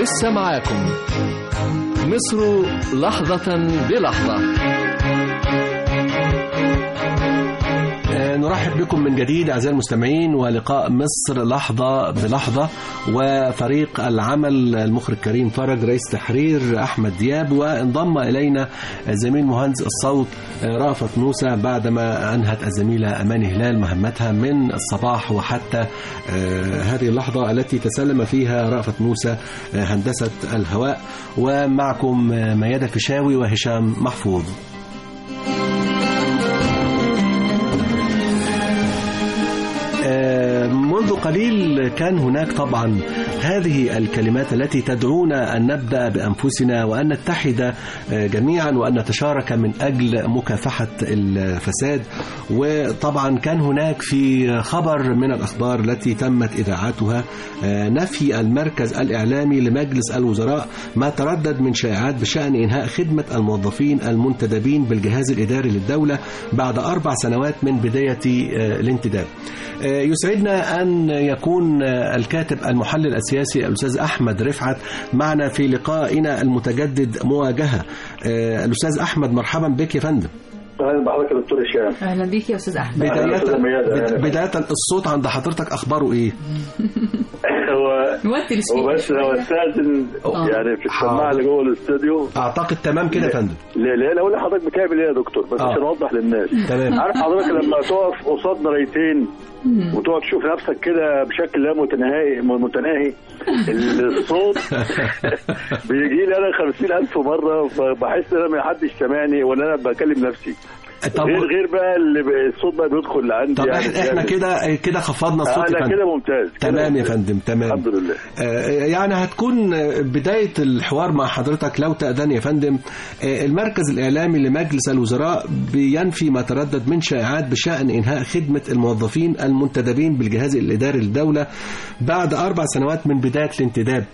لسه معاكم مصر لحظة بلحظة آه، نرحب بكم من جديد أعزائي المستمعين ولقاء مصر لحظة بلحظة وفريق العمل المخرج كريم فرج رئيس تحرير أحمد دياب وانضم إلينا زميل مهندس الصوت آه، رأفت موسى بعدما أنهت الزميلة أماني هلال مهمتها من الصباح وحتى آه، هذه اللحظة التي تسلم فيها رأفت موسى آه، هندسة الهواء ومعكم آه، ميادة فيشاوي وهشام محفوظ آه، منذ قليل كان هناك طبعا هذه الكلمات التي تدعونا أن نبدأ بأنفسنا وأن نتحد آه، جميعا وأن نتشارك من أجل مكافحة الفساد وطبعا كان هناك في خبر من الأخبار التي تمت إذاعتها آه، نفي المركز الإعلامي لمجلس الوزراء ما تردد من شائعات بشأن إنهاء خدمة الموظفين المنتدبين بالجهاز الإداري للدولة بعد أربع سنوات من بداية آه، الانتداب آه، يسعدنا أن يكون آه، الكاتب المحلل السياسي الأستاذ أحمد رفعت معنا في لقائنا المتجدد مواجهة آه، الأستاذ أحمد مرحبا بك يا فندم اهلا بحضرتك يا دكتور هشام اهلا بيك يا استاذ احمد أهلا بداية, أستاذ ميادة، بد- أهلا. بداية الصوت عند حضرتك أخباره إيه؟ هو نوطي هو السبيكر بس لو استاذن آه. يعني في السماعه اللي جوه الاستوديو أعتقد تمام كده يا فندم لا لا اقول لحضرتك بتعمل ايه يا دكتور بس آه. عشان اوضح للناس تمام عارف حضرتك لما تقف قصاد مرايتين وتقعد تشوف نفسك كده بشكل لا متناهي متناهي الصوت بيجي لي انا 50000 مره فبحس ان انا ما حدش سامعني ولا انا بكلم نفسي طب غير غير بقى اللي ب- الصوت بقى بيدخل عندي طب يعني إحنا- احنا كده كده خفضنا الصوت يا انا فندم كده ممتاز كده تمام يا ممتاز. فندم تمام الحمد لله آه، يعني هتكون بداية الحوار مع حضرتك لو تأذن يا فندم آه، المركز الإعلامي لمجلس الوزراء بينفي ما تردد من شائعات بشأن إنهاء خدمة الموظفين المنتدبين بالجهاز الإداري للدولة بعد أربع سنوات من بداية الانتداب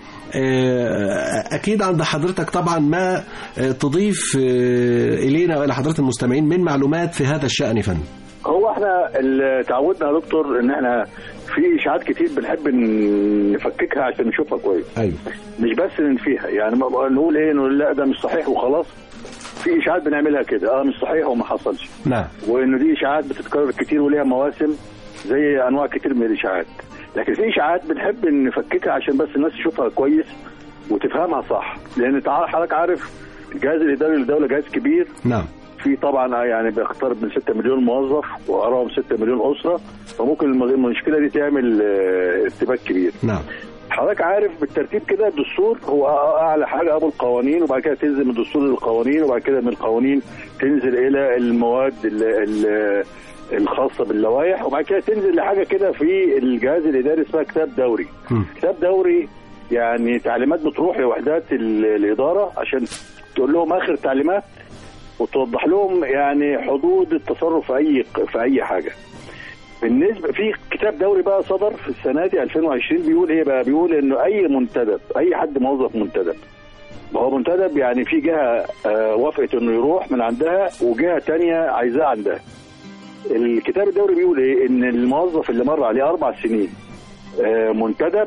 آه، أكيد عند حضرتك طبعا ما آه، تضيف آه، إلينا وإلى حضرات المستمعين من معلومات في هذا الشأن يا فندم هو احنا اللي تعودنا يا دكتور ان احنا في اشاعات كتير بنحب ن- نفككها عشان نشوفها كويس أيوه مش بس ننفيها يعني ما بقى نقول ايه نقول لا ده مش صحيح وخلاص في اشاعات بنعملها كده اه مش صحيح وما حصلش نعم وانه دي اشاعات بتتكرر كتير وليها مواسم زي انواع كتير من الاشاعات لكن في اشاعات بنحب نفككها عشان بس الناس تشوفها كويس وتفهمها صح لان تع- حضرتك عارف الجهاز الاداري للدوله جهاز كبير نعم في طبعا يعني بيقترب من 6 مليون موظف وقراهم 6 مليون اسره فممكن الم- المشكله دي تعمل آه، ارتباك كبير نعم حضرتك عارف بالترتيب كده الدستور هو اعلى حاجه ابو القوانين وبعد كده تنزل من الدستور للقوانين وبعد كده من القوانين تنزل الى المواد ال ال الخاصه باللوائح وبعد كده تنزل لحاجه كده في الجهاز الاداري اسمها كتاب دوري مم. كتاب دوري يعني تعليمات بتروح لوحدات ال- الاداره عشان تقول لهم اخر تعليمات وتوضح لهم يعني حدود التصرف في اي في اي حاجه بالنسبه في كتاب دوري بقى صدر في السنه دي 2020 بيقول ايه بقى بيقول انه اي منتدب اي حد موظف منتدب ما هو منتدب يعني في جهه آه، وافقت انه يروح من عندها وجهه تانية عايزاه عندها الكتاب الدوري بيقول ايه ان الموظف اللي مر عليه اربع سنين آه، منتدب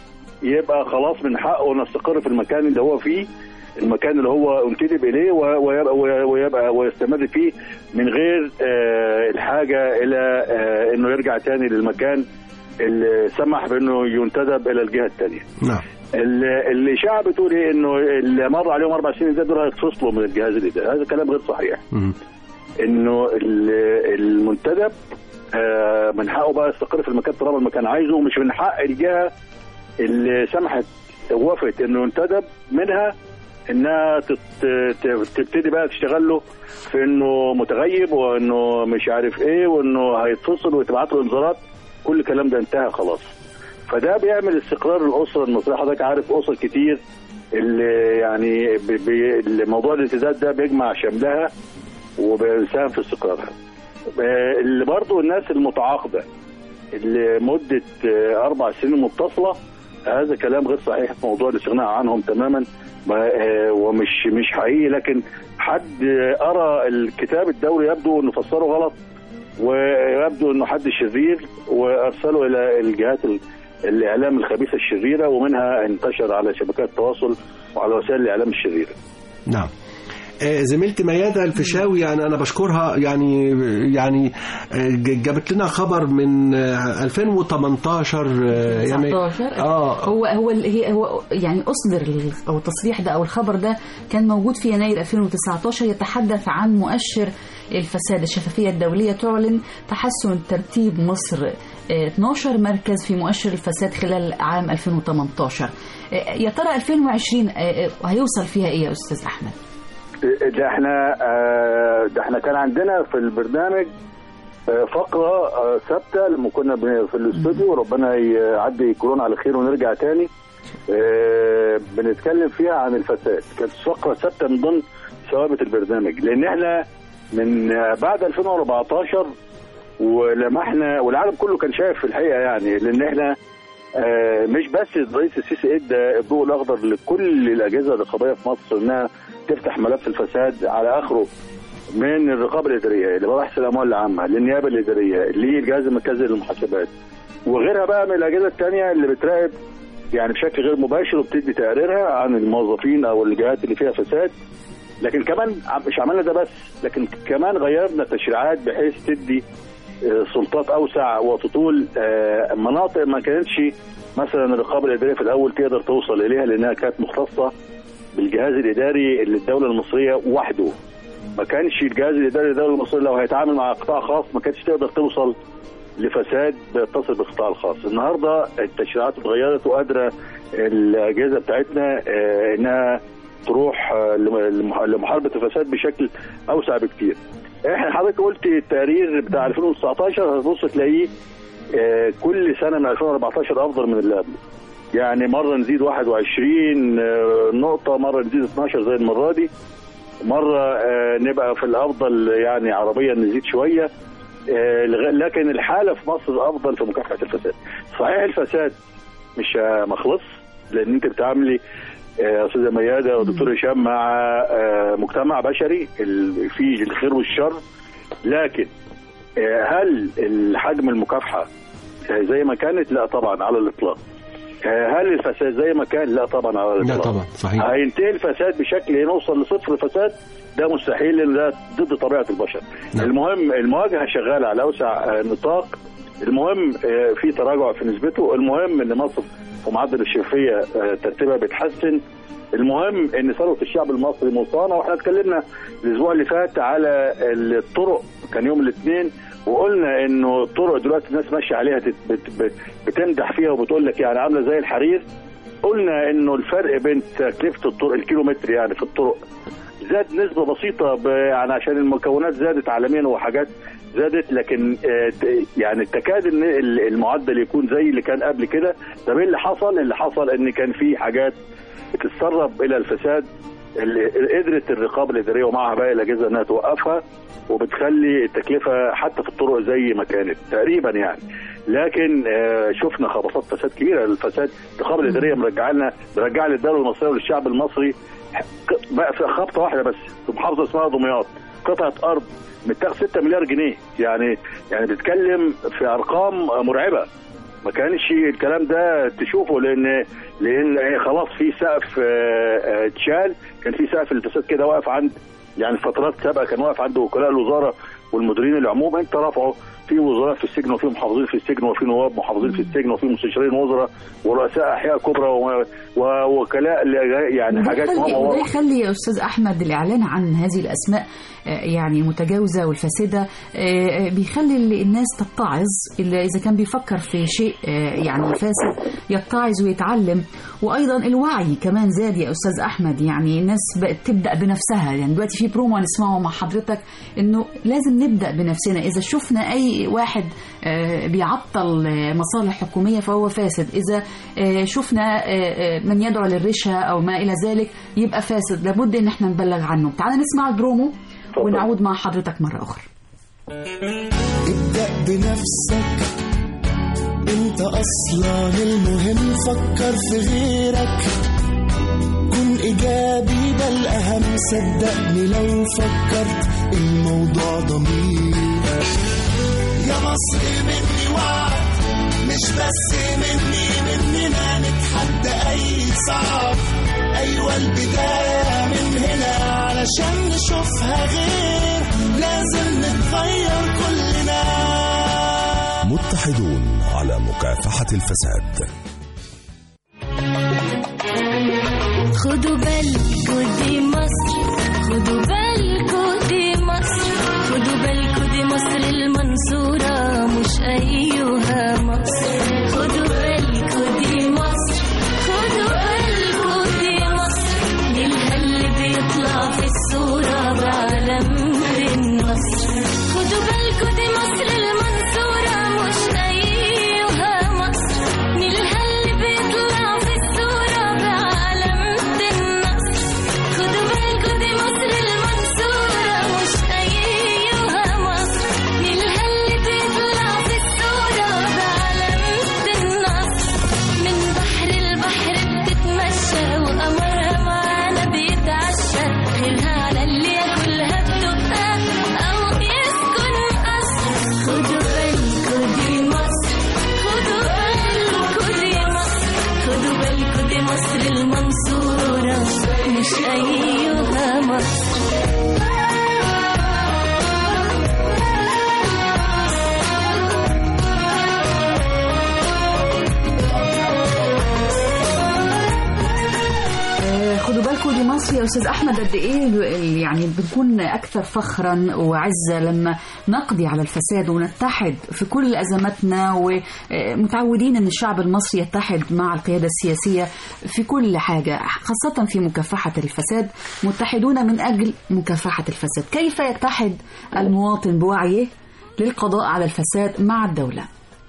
يبقى خلاص من حقه انه يستقر في المكان اللي هو فيه المكان اللي هو انتدب اليه و- ويبقى, ويبقى ويستمر فيه من غير آه، الحاجه الى آه، انه يرجع تاني للمكان اللي سمح بانه ينتدب الى الجهه الثانيه. نعم الاشاعه بتقول ايه انه اللي مر عليهم اربع سنين ده دول هيتفصلوا من الجهاز الاداري، هذا كلام غير صحيح. مم. انه ال- المنتدب آه، من حقه بقى يستقر في المكان طالما المكان عايزه ومش من حق الجهه اللي سمحت وافقت انه ينتدب منها انها تت- ت- تبتدي بقى تشتغل له في انه متغيب وانه مش عارف ايه وانه هيتفصل وتبعت له انذارات كل الكلام ده انتهى خلاص فده بيعمل استقرار الاسره المصريه حضرتك عارف اسر كتير اللي يعني بي بي موضوع الانتداب ده بيجمع شملها وبيساهم في استقرارها آه، اللي برضو الناس المتعاقده اللي مده آه، اربع سنين متصله هذا كلام غير صحيح في موضوع الاستغناء عنهم تماما ما- آه، ومش مش حقيقي لكن حد آه، قرا الكتاب الدوري يبدو انه فسره غلط ويبدو انه حد شرير وارسله الى الجهات ال- الاعلام الخبيثه الشريره ومنها انتشر على شبكات التواصل وعلى وسائل الاعلام الشريره. نعم آه، زميلتي ميادة الفيشاوي يعني أنا بشكرها يعني يعني آه، ج- جابت لنا خبر من آه، 2018 آه، يعني 19 اه هو هو ال- هي هو يعني اصدر ال- او التصريح ده او الخبر ده كان موجود في يناير 2019 يتحدث عن مؤشر الفساد الشفافيه الدوليه تعلن تحسن ترتيب مصر آه، 12 مركز في مؤشر الفساد خلال عام 2018 آه، يا ترى 2020 آه، آه، هيوصل فيها ايه يا استاذ احمد؟ ده احنا آه، ده احنا كان عندنا في البرنامج آه، فقره آه، ثابته لما كنا بن- في الاستوديو ربنا يعدي كورونا على خير ونرجع تاني آه، بنتكلم فيها عن الفساد كانت فقره ثابته من ضمن ثوابت البرنامج لان احنا من آه، بعد 2014 ولمحنا والعالم كله كان شايف في الحقيقه يعني لان احنا آه، مش بس الرئيس السيسي ادى الضوء الاخضر لكل الاجهزه الرقابيه في مصر انها تفتح ملف الفساد على اخره من الرقابه الاداريه لمباحث الاموال العامه للنيابه الاداريه للجهاز المركزي للمحاسبات وغيرها بقى من الاجهزه الثانيه اللي بتراقب يعني بشكل غير مباشر وبتدي تقريرها عن الموظفين او الجهات اللي فيها فساد لكن كمان عم- مش عملنا ده بس لكن كمان غيرنا التشريعات بحيث تدي آه، سلطات اوسع وتطول آه، مناطق ما كانتش مثلا الرقابه الاداريه في الاول تقدر توصل اليها لانها كانت مختصه بالجهاز الاداري اللي الدوله المصريه وحده ما كانش الجهاز الاداري للدوله المصريه لو هيتعامل مع قطاع خاص ما كانتش تقدر توصل لفساد بيتصل بالقطاع الخاص النهارده التشريعات اتغيرت وقادره الاجهزه بتاعتنا آه، انها تروح آه، لم- لمحاربه الفساد بشكل اوسع بكتير احنا حضرتك قلت التقرير بتاع 2019 هتبص تلاقيه آه، كل سنه من 2014 افضل من اللي قبله يعني مره نزيد 21 آه، نقطه مره نزيد 12 زي المره دي مره آه، نبقى في الافضل يعني عربيا نزيد شويه آه، لغ- لكن الحاله في مصر افضل في مكافحه الفساد صحيح الفساد مش آه، مخلص لان انت بتعاملي آه، استاذه مياده ودكتور هشام مع آه، مجتمع بشري ال- فيه الخير والشر لكن آه، هل الحجم المكافحه آه، زي ما كانت لا طبعا على الاطلاق آه، هل الفساد زي ما كان لا طبعا على لا الاطلاق طبعا صحيح هينتهي الفساد بشكل نوصل لصفر فساد ده مستحيل لان ده ضد طبيعه البشر نعم. المهم المواجهه شغاله على اوسع آه، نطاق المهم آه، في تراجع في نسبته المهم ان مصر في معدل الشفافيه آه، ترتيبها بيتحسن المهم ان ثروه الشعب المصري مصانه واحنا اتكلمنا الاسبوع اللي فات على الطرق كان يوم الاثنين وقلنا انه الطرق دلوقتي الناس ماشيه عليها تت- بت- بت- بتمدح فيها وبتقول لك يعني عامله زي الحرير قلنا انه الفرق بين تكلفه الطرق الكيلومتر يعني في الطرق زاد نسبه بسيطه ب- يعني عشان المكونات زادت عالميا وحاجات زادت لكن آه، ت- يعني تكاد ان ال- المعدل يكون زي اللي كان قبل كده طب ايه اللي حصل؟ اللي حصل ان كان في حاجات بتتسرب الى الفساد اللي قدرت الرقابه الاداريه ومعها باقي الاجهزه انها توقفها وبتخلي التكلفه حتى في الطرق زي ما كانت تقريبا يعني لكن آه، شفنا خبطات فساد كبيره الفساد الرقابه الاداريه مرجعه لنا مرجعه للدوله المصريه وللشعب المصري بقى في خبطه واحده بس في محافظه اسمها دمياط قطعه ارض متاخد 6 مليار جنيه يعني يعني بتتكلم في ارقام مرعبه ما كانش الكلام ده تشوفه لان لان خلاص في سقف آه، آه، اتشال كان في سقف الفساد كده واقف عند يعني فترات سابقه كان واقف عند وكلاء الوزاره والمديرين العموم انت رافعه في وزراء في السجن وفي محافظين في السجن وفي نواب محافظين في السجن وفي مستشارين وزراء ورؤساء احياء كبرى و- ووكلاء ل- يعني وده حاجات يخلي, مهمه وده واضحة. يخلي يا استاذ احمد الاعلان عن هذه الاسماء آه، يعني المتجاوزه والفاسده آه، آه، بيخلي ال- الناس تتعظ اللي اذا كان بيفكر في شيء آه، يعني فاسد يتعظ ويتعلم وايضا الوعي كمان زاد يا استاذ احمد يعني الناس بقت تبدا بنفسها يعني دلوقتي في برومو نسمعه مع حضرتك انه لازم نبدا بنفسنا اذا شفنا اي واحد آه، بيعطل آه، مصالح حكوميه فهو فاسد اذا آه، شفنا آه، آه، من يدعو للرشا او ما الى ذلك يبقى فاسد لابد ان احنا نبلغ عنه تعال نسمع البرومو اتفضل. ونعود مع حضرتك مره اخرى ابدأ بنفسك انت اصلا المهم فكر في غيرك كن ايجابي ده الاهم صدقني لو فكرت الموضوع ضمير يا مصر مني وعد مش بس مني أصعب أيوة البداية من هنا علشان نشوفها غير لازم نتغير كلنا متحدون على مكافحة الفساد خدوا بالكوا دي مصر خدوا بالكوا دي مصر خدوا بالكوا دي مصر المنصورة مش أيها مصر خدوا بالكوا دي مصر خدوا بالكوا دي مصر نيلها اللي بيطلع في الصورة بعلامة النصر خدوا بالكوا دي مصر المنصورة مش أيها مصر نيلها اللي بيطلع في الصورة بعلامة النصر خدوا بالكوا دي مصر المنصورة مش أيها مصر نيلها اللي بيطلع في الصورة بعلامة النصر من بحر البحر بتتمشى وقمرها معانا بيتعشى غيرها على اللي ياكلها بتبقى أو يسكن قصر خدوا بالكوا دي مصر خدوا بالكوا دي مصر خدوا بالكوا دي مصر المنصورة مش أيها مصر آه، خدوا بالكم دي مصر يا استاذ احمد قد ايه ال- يعني بنكون اكثر فخرا وعزه لما نقضي على الفساد ونتحد في كل ازماتنا ومتعودين ان الشعب المصري يتحد مع القياده السياسيه في كل حاجه خاصه في مكافحه الفساد متحدون من اجل مكافحه الفساد كيف يتحد المواطن بوعيه للقضاء على الفساد مع الدوله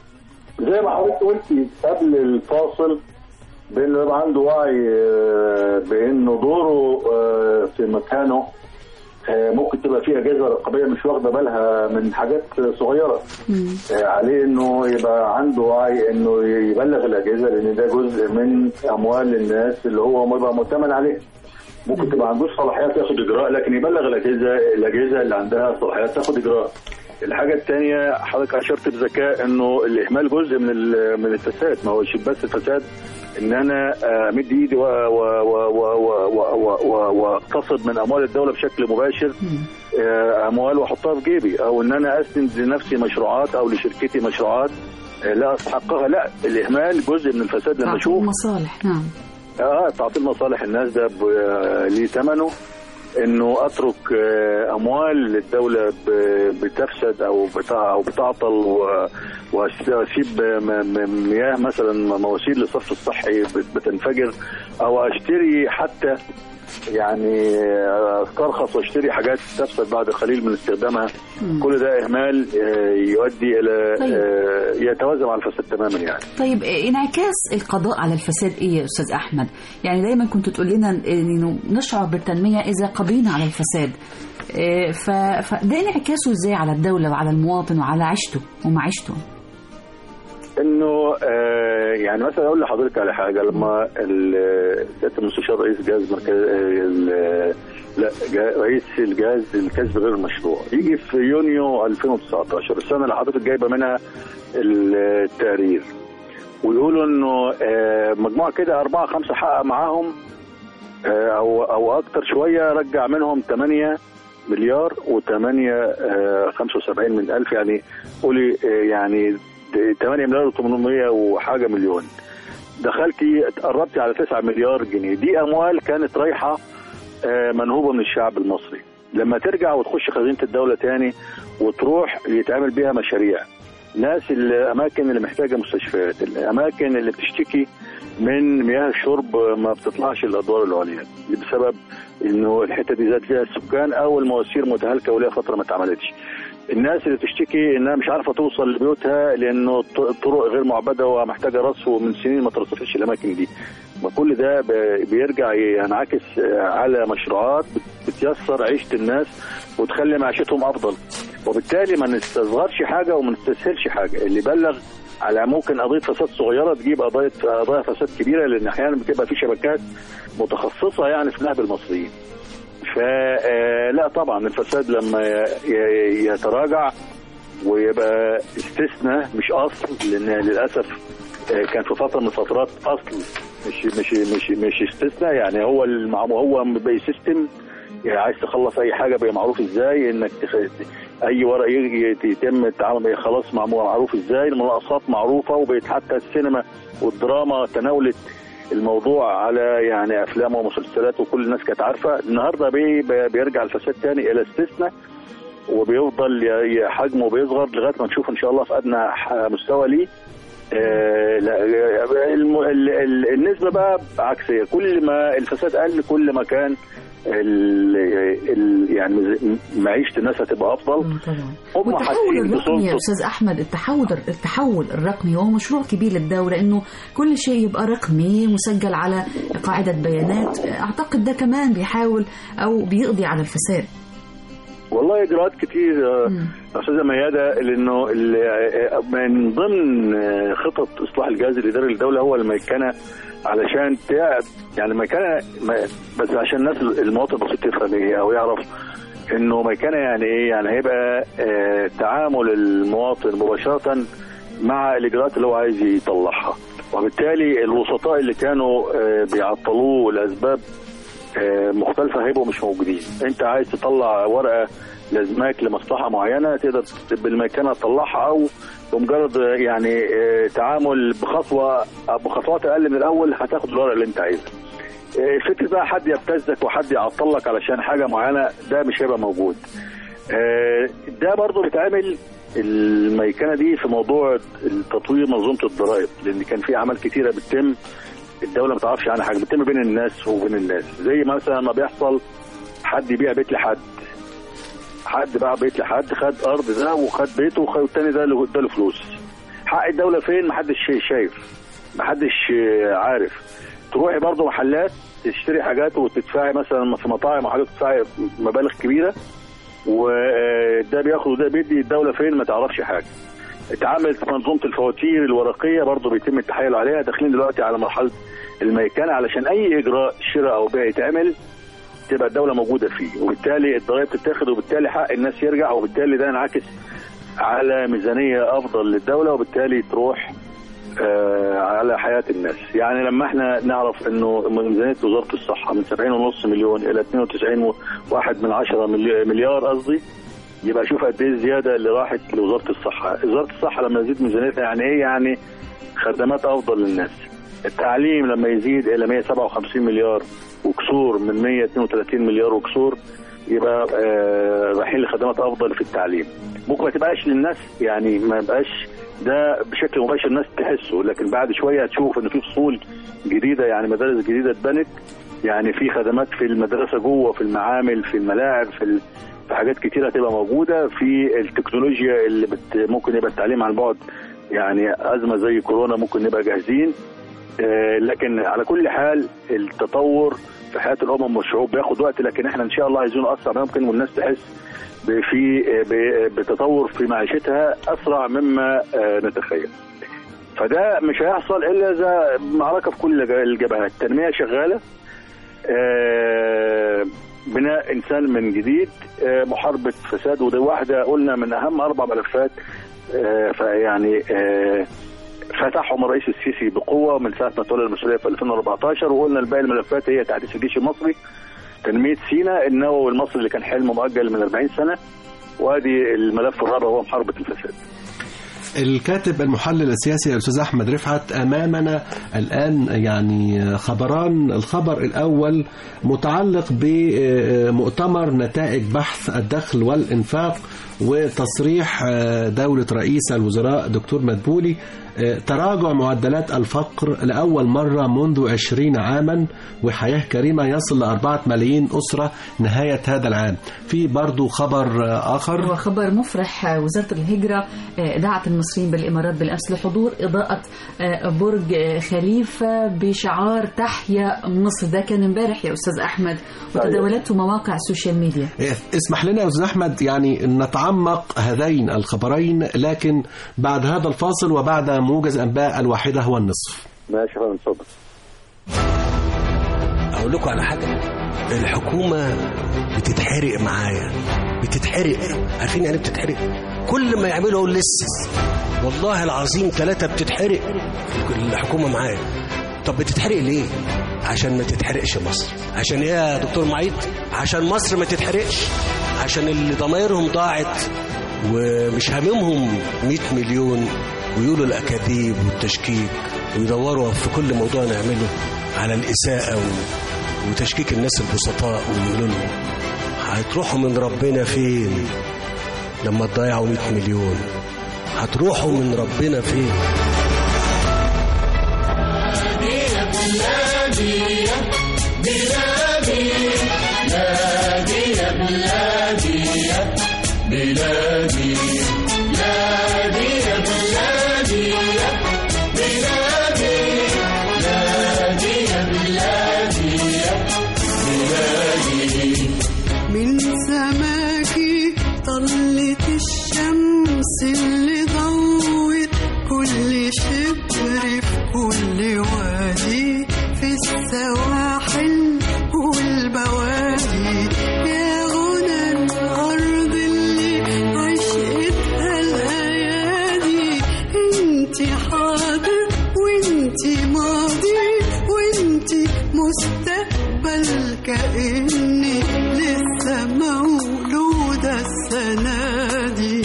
زي ما حضرتك قلتي قبل الفاصل بانه يبقى عنده وعي آه، بانه دوره آه، في مكانه آه، ممكن تبقى فيه اجهزه رقابيه مش واخده بالها من حاجات صغيره آه، عليه انه يبقى عنده وعي انه يبلغ الاجهزه لان ده جزء من اموال الناس اللي هو يبقى مؤتمن عليه ممكن تبقى عندوش صلاحيات ياخد اجراء لكن يبلغ الاجهزه الاجهزه اللي عندها صلاحيات تاخد اجراء الحاجه الثانيه حضرتك اشرت بذكاء انه الاهمال جزء من ال- من الفساد ما هوش بس الفساد ان انا آه، امد ايدي و- و- و- و- و- و- و- واقتصد من اموال الدوله بشكل مباشر آه، اموال واحطها في جيبي او ان انا اسند لنفسي مشروعات او لشركتي مشروعات آه، لا استحقها لا الاهمال جزء من الفساد لما تعطيل اشوف مصالح نعم اه تعطيل مصالح الناس ده ب- آه، ليه ثمنه انه اترك آه، اموال الدوله ب- بتفسد او بتع- او بتعطل و- واسيب م- م- مياه مثلا مواسير للصرف الصحي بت- بتنفجر او اشتري حتى يعني آه، استرخص واشتري حاجات تفسد بعد قليل من استخدامها كل ده اهمال آه، يؤدي الى طيب. آه، يتوازى مع الفساد تماما يعني طيب إيه انعكاس القضاء على الفساد ايه يا استاذ احمد؟ يعني دايما كنت تقول لنا انه نشعر بالتنميه اذا قضينا على الفساد. إيه، ف... فده انعكاسه ازاي على الدوله وعلى المواطن وعلى عيشته ومعيشته؟ انه آه يعني مثلا اقول لحضرتك على حاجه لما ال- سياده المستشار رئيس جهاز مركز ال- لا جا- رئيس الجهاز الكسب غير المشروع يجي في يونيو 2019 السنه اللي حضرتك جايبه منها التقرير ويقولوا انه آه مجموعه كده اربعه خمسه حقق معاهم آه او او اكتر شويه رجع منهم 8 مليار و8 75 من الف يعني قولي آه يعني 8 مليار و800 وحاجه مليون دخلتي قربتي على 9 مليار جنيه دي اموال كانت رايحه آه، منهوبه من الشعب المصري لما ترجع وتخش خزينه الدوله تاني وتروح يتعمل بيها مشاريع ناس الاماكن اللي محتاجه مستشفيات الاماكن اللي بتشتكي من مياه الشرب ما بتطلعش الادوار العليا دي بسبب انه الحته دي زاد فيها السكان او المواسير متهالكه وليها فتره ما اتعملتش الناس اللي بتشتكي انها مش عارفه توصل لبيوتها لانه الط- الطرق غير معبده ومحتاجه رصف ومن سنين ما ترصفتش الاماكن دي ما كل ده ب- بيرجع ينعكس آه، على مشروعات بت- بتيسر عيشه الناس وتخلي معيشتهم افضل وبالتالي ما نستصغرش حاجه وما نستسهلش حاجه اللي بلغ على ممكن قضيه فساد صغيره تجيب قضايا قضايا فساد كبيره لان احيانا بتبقى في شبكات متخصصه يعني في نهب المصريين فلا طبعا الفساد لما ي- ي- يتراجع ويبقى استثناء مش اصل لان للاسف آه، كان في فتره من الفترات اصل مش مش مش مش استثناء يعني هو المع... هو بي سيستم يعني عايز تخلص اي حاجه بقى معروف ازاي انك تخ... اي ورق يجي يتم التعامل بقى خلاص معمول معروف ازاي المناقصات معروفه وبقت حتى السينما والدراما تناولت الموضوع على يعني افلام ومسلسلات وكل الناس كانت عارفه النهارده بي... بي- بيرجع الفساد تاني الى استثناء وبيفضل ي- ي- حجمه بيصغر لغايه ما نشوف ان شاء الله في ادنى ح- مستوى ليه آه، لا الم- ال- ال- النسبه بقى عكسيه كل ما الفساد قل كل ما كان ال ال يعني معيشه الناس هتبقى افضل مم، طبعا هم والتحول حاسين الرقمي يا بسلطة. استاذ احمد التحول التحول الرقمي هو مشروع كبير للدوله انه كل شيء يبقى رقمي مسجل على قاعده بيانات اعتقد ده كمان بيحاول او بيقضي على الفساد والله اجراءات كتير آه، مم. استاذه مياده لانه ال- آه، من ضمن آه، خطط اصلاح الجهاز الاداري للدوله هو الميكنه علشان تع- يعني الميكنه ما- بس عشان الناس المواطن البسيط يفهم ايه او يعرف انه ميكنه يعني ايه يعني هيبقى آه، تعامل المواطن مباشره مع الاجراءات اللي هو عايز يطلعها وبالتالي الوسطاء اللي كانوا آه، بيعطلوه لاسباب آه، مختلفه هيبقوا مش موجودين انت عايز تطلع ورقه لازماك لمصلحه معينه تقدر بالمكانه تطلعها او بمجرد آه، يعني آه، تعامل بخطوه أو بخطوات اقل من الاول هتاخد الورقه اللي انت عايزها آه، فكره بقى حد يبتزك وحد يعطلك علشان حاجه معينه ده مش هيبقى موجود آه، ده برضه بيتعمل الميكنه دي في موضوع تطوير منظومه الضرائب لان كان في اعمال كتيره بتتم الدوله ما تعرفش عنها حاجه بتتم بين الناس وبين الناس زي مثلا ما بيحصل حد يبيع بيت لحد حد باع بيت لحد خد ارض ده وخد بيته وخد التاني ده له اداله فلوس حق الدوله فين محدش شايف محدش عارف تروحي برضه محلات تشتري حاجات وتدفعي مثلا في مطاعم وحاجات تدفعي مبالغ كبيره وده بياخد وده بيدي الدوله فين ما تعرفش حاجه اتعملت منظومه الفواتير الورقيه برضه بيتم التحايل عليها داخلين دلوقتي على مرحله الميكنه علشان اي اجراء شراء او بيع يتعمل تبقى الدوله موجوده فيه وبالتالي الضرائب تتاخد وبالتالي حق الناس يرجع وبالتالي ده ينعكس على ميزانيه افضل للدوله وبالتالي تروح آه على حياه الناس يعني لما احنا نعرف انه ميزانيه وزاره الصحه من 70.5 مليون الى 92 واحد من عشرة ملي- مليار قصدي يبقى شوف قد ايه الزياده اللي راحت لوزاره الصحه وزاره الصحه لما يزيد ميزانيتها يعني ايه يعني خدمات افضل للناس التعليم لما يزيد الى 157 مليار وكسور من 132 مليار وكسور يبقى آه، رايحين لخدمات افضل في التعليم ممكن ما تبقاش للناس يعني ما يبقاش ده بشكل مباشر الناس تحسه لكن بعد شويه هتشوف ان في فصول جديده يعني مدارس جديده اتبنت يعني في خدمات في المدرسه جوه في المعامل في الملاعب في ال... في حاجات كتيره هتبقى موجوده في التكنولوجيا اللي بت... ممكن يبقى التعليم عن بعد يعني ازمه زي كورونا ممكن نبقى جاهزين آه، لكن على كل حال التطور في حياه الامم والشعوب بياخد وقت لكن احنا ان شاء الله عايزينه اسرع ما يمكن والناس تحس ب- في آه، ب- بتطور في معيشتها اسرع مما آه، نتخيل. فده مش هيحصل الا اذا معركه في كل الج- الجبهات، التنميه شغاله آه، بناء انسان من جديد آه، محاربه فساد وده واحده قلنا من اهم اربع ملفات آه، فيعني آه، فتحهم الرئيس السيسي بقوه من ساعه ما تولى المسؤوليه في 2014 وقلنا الباقي الملفات هي تحديث الجيش المصري تنميه سيناء النووي المصري اللي كان حلمه مؤجل من 40 سنه وادي الملف الرابع هو محاربه الفساد. الكاتب المحلل السياسي الأستاذ أحمد رفعت أمامنا الآن يعني خبران الخبر الأول متعلق بمؤتمر نتائج بحث الدخل والإنفاق وتصريح دولة رئيس الوزراء دكتور مدبولي تراجع معدلات الفقر لأول مرة منذ عشرين عاما وحياة كريمة يصل لأربعة ملايين أسرة نهاية هذا العام في برضو خبر آخر هو خبر مفرح آه، وزارة الهجرة آه، دعت المصريين بالإمارات بالأمس لحضور إضاءة آه، برج آه، خليفة بشعار تحيا مصر ده كان امبارح يا أستاذ أحمد وتداولته مواقع السوشيال ميديا اسمح لنا يا أستاذ أحمد يعني نتعمق هذين الخبرين لكن بعد هذا الفاصل وبعد موجز أنباء الواحدة والنصف ماشي فندم اتفضل. اقول لكم على حاجه الحكومه بتتحرق معايا بتتحرق عارفين يعني بتتحرق كل ما يعملوا اقول لسه والله العظيم ثلاثه بتتحرق الحكومه معايا طب بتتحرق ليه عشان ما تتحرقش مصر عشان ايه يا دكتور معيد عشان مصر ما تتحرقش عشان اللي ضمايرهم ضاعت ومش هاممهم 100 مليون ويقولوا الاكاذيب والتشكيك ويدوروا في كل موضوع نعمله على الاساءه و... وتشكيك الناس البسطاء ويقولوا لهم هتروحوا من ربنا فين لما تضيعوا 100 مليون هتروحوا من ربنا فين من سماكي طلت الشمس اللي ضوت كل شبر في كل وادي في السواحل والبوادي يا غنى الأرض اللي عشقتها الأيادي انت حاضر وانت ماضي وانت مستقبل كأني لسه مولودة السنة دي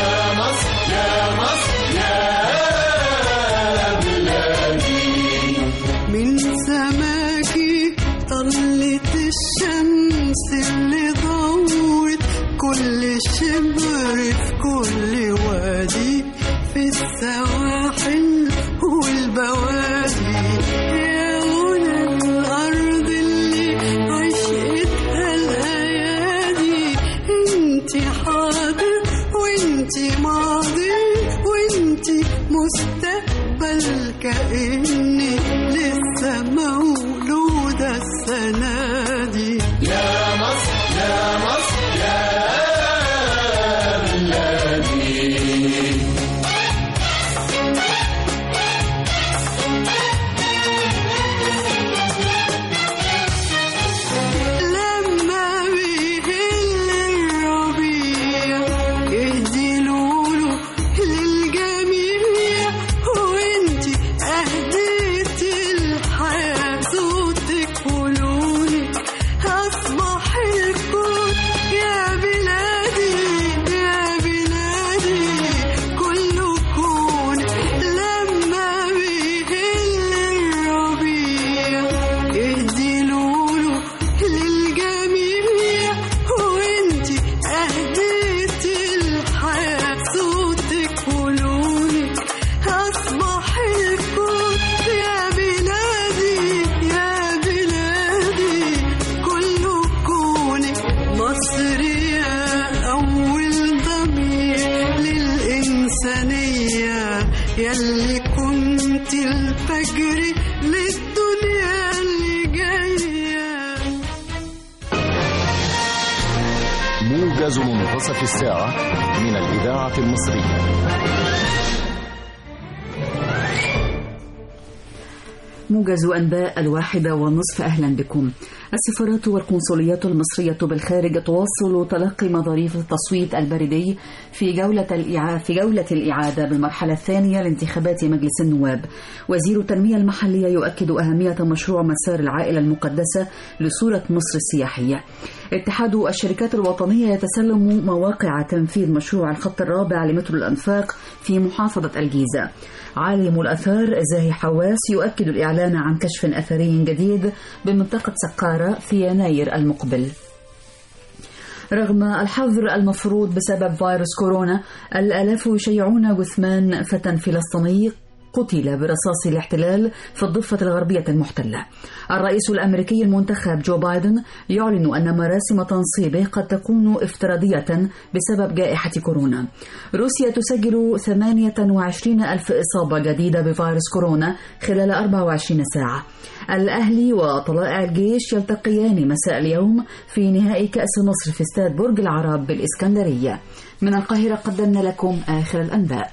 من سماكي طلت الشمس اللي ضوت كل شبر في كل وادي في السواحل والبوادي يا غنى الأرض اللي عشقتها الأيادي انت حاضر وانت ماضي وانت مستقبل كأني لسه مولودة السنة دي لما بيهل الربيع اهدي لولو للجميع وانتي اهديت الحياة صوتك ولونك اصبح الكون يا بلادي يا بلادي كله كون لما بيهل الربيع اهدي لولو للجميع وانتي اهديت الحياة صوتك ولونك اصبح الكون يا بلادي يا بلادي كله كونك مصرية أول ضمير للإنسانية يلي كنت الفجر للدنيا اللي جايه موجز منتصف الساعة من الإذاعة المصرية موجز أنباء الواحدة والنصف أهلا بكم السفارات والقنصليات المصرية بالخارج تواصل تلقي مظاريف التصويت البريدي في جولة الإعادة, في جولة الإعادة بالمرحلة الثانية لانتخابات مجلس النواب وزير التنمية المحلية يؤكد أهمية مشروع مسار العائلة المقدسة لصورة مصر السياحية اتحاد الشركات الوطنية يتسلم مواقع تنفيذ مشروع الخط الرابع لمترو الأنفاق في محافظة الجيزة عالم الأثار زاهي حواس يؤكد الإعلان عن كشف أثري جديد بمنطقة سقارة في يناير المقبل رغم الحظر المفروض بسبب فيروس كورونا الآلاف يشيعون جثمان فتى فلسطيني قتل برصاص الاحتلال في الضفة الغربية المحتلة الرئيس الأمريكي المنتخب جو بايدن يعلن أن مراسم تنصيبه قد تكون افتراضية بسبب جائحة كورونا روسيا تسجل 28 ألف إصابة جديدة بفيروس كورونا خلال 24 ساعة الأهلي وطلائع الجيش يلتقيان مساء اليوم في نهائي كأس مصر في استاد برج العرب بالإسكندرية من القاهرة قدمنا لكم آخر الأنباء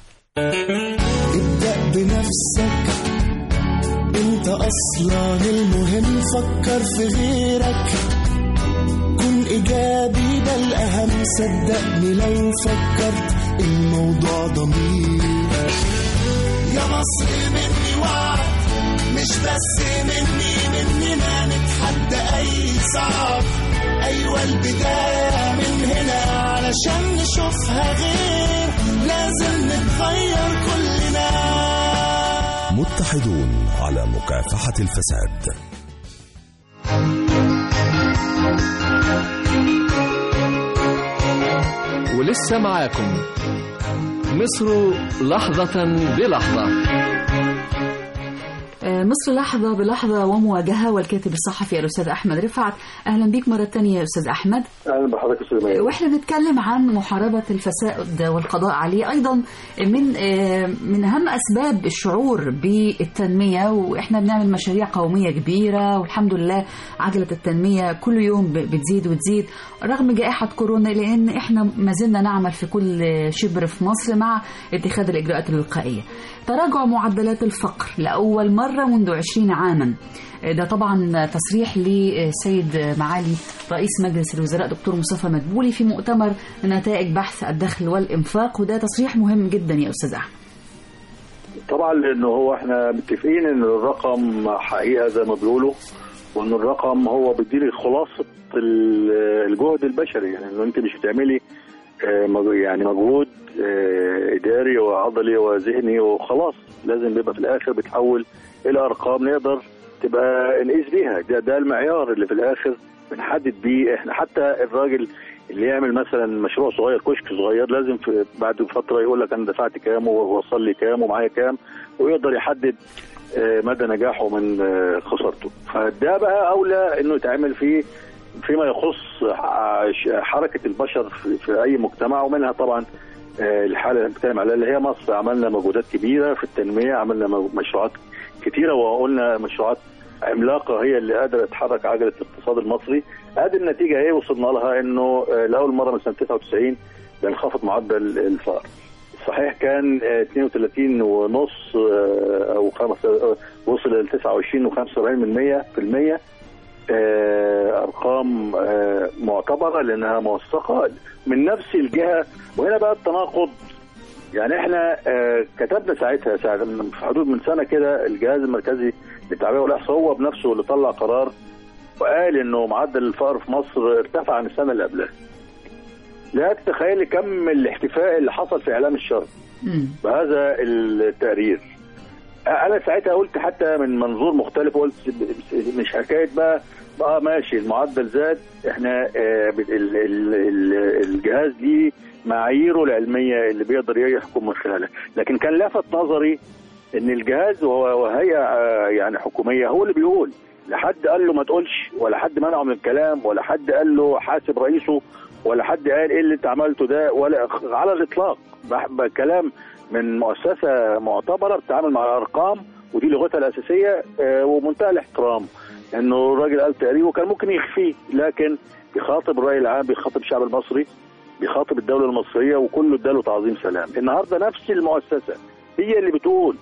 ابدأ بنفسك انت اصلا المهم فكر في غيرك كن ايجابي ده الاهم صدقني لو فكرت الموضوع ضمير يا مصر مني وعد مش بس مني مننا نتحدى أي صعب أيوة البداية من هنا علشان نشوفها غير لازم نتغير كلنا متحدون على مكافحة الفساد ولسه معاكم مصر لحظة بلحظة آه، مصر لحظة بلحظة ومواجهة والكاتب الصحفي الأستاذ أحمد رفعت أهلا بيك مرة تانية يا أستاذ أحمد اهلا بحضرتك استاذ ماهر واحنا بنتكلم عن محاربة الفساد والقضاء عليه أيضا من آه، من أهم أسباب الشعور بالتنمية وإحنا بنعمل مشاريع قومية كبيرة والحمد لله عجلة التنمية كل يوم ب- بتزيد وتزيد رغم جائحة كورونا لأن إحنا ما زلنا نعمل في كل شبر في مصر مع اتخاذ الإجراءات الوقائية تراجع معدلات الفقر لأول مرة منذ 20 عاما ده طبعا تصريح لسيد معالي رئيس مجلس الوزراء دكتور مصطفى مدبولي في مؤتمر نتائج بحث الدخل والإنفاق وده تصريح مهم جدا يا أستاذ أحمد طبعا لانه هو احنا متفقين ان الرقم حقيقه زي ما بيقولوا وان الرقم هو بيديلي خلاصه ال- الجهد البشري يعني انه انت مش بتعملي آه، مج- يعني مجهود آه، اداري وعضلي وذهني وخلاص لازم بيبقى في الاخر بتحول الى ارقام نقدر تبقى نقيس بيها ده ده المعيار اللي في الاخر بنحدد بيه احنا حتى الراجل اللي يعمل مثلا مشروع صغير كشك صغير لازم في بعد فتره يقول لك انا دفعت كام ووصل لي كام ومعايا كام ويقدر يحدد آه، مدى نجاحه من آه، خسارته فده بقى اولى انه يتعمل فيه فيما يخص ح- حركه البشر في, في اي مجتمع ومنها طبعا آه، الحاله اللي بنتكلم عليها اللي هي مصر عملنا مجهودات كبيره في التنميه عملنا م- مشروعات كتيره وقلنا مشروعات عملاقه هي اللي قادره تحرك عجله الاقتصاد المصري ادي النتيجه ايه وصلنا لها انه آه، لاول مره من سنه 99 بينخفض معدل الفقر صحيح كان آه، 32 ونص آه، او خمس آه، وصل ل 29 و75 من 100 في المية آه، ارقام آه، معتبره لانها موثقه من نفس الجهه وهنا بقى التناقض يعني احنا آه، كتبنا ساعتها ساعة في حدود من سنه كده الجهاز المركزي للتعبئه والاحصاء هو بنفسه اللي طلع قرار وقال انه معدل الفقر في مصر ارتفع عن السنه اللي قبلها. لا تتخيلي كم الاحتفاء اللي حصل في اعلام الشر بهذا التقرير. انا ساعتها قلت حتى من منظور مختلف قلت مش حكايه بقى اه ماشي المعدل زاد احنا آه ال- ال- ال- الجهاز ليه معاييره العلميه اللي بيقدر يحكم من خلالها لكن كان لفت نظري ان الجهاز وهو وهي آه يعني حكوميه هو اللي بيقول لا حد قال له ما تقولش ولا حد منعه من الكلام ولا حد قال له حاسب رئيسه ولا حد قال ايه اللي انت عملته ده ولا على الاطلاق بح- بكلام من مؤسسه معتبره بتتعامل مع الارقام ودي لغتها الاساسيه آه، ومنتهى الاحترام انه الراجل قال تقريبا وكان ممكن يخفيه لكن بيخاطب الراي العام بيخاطب الشعب المصري بيخاطب الدوله المصريه وكله اداله تعظيم سلام النهارده نفس المؤسسه هي اللي بتقول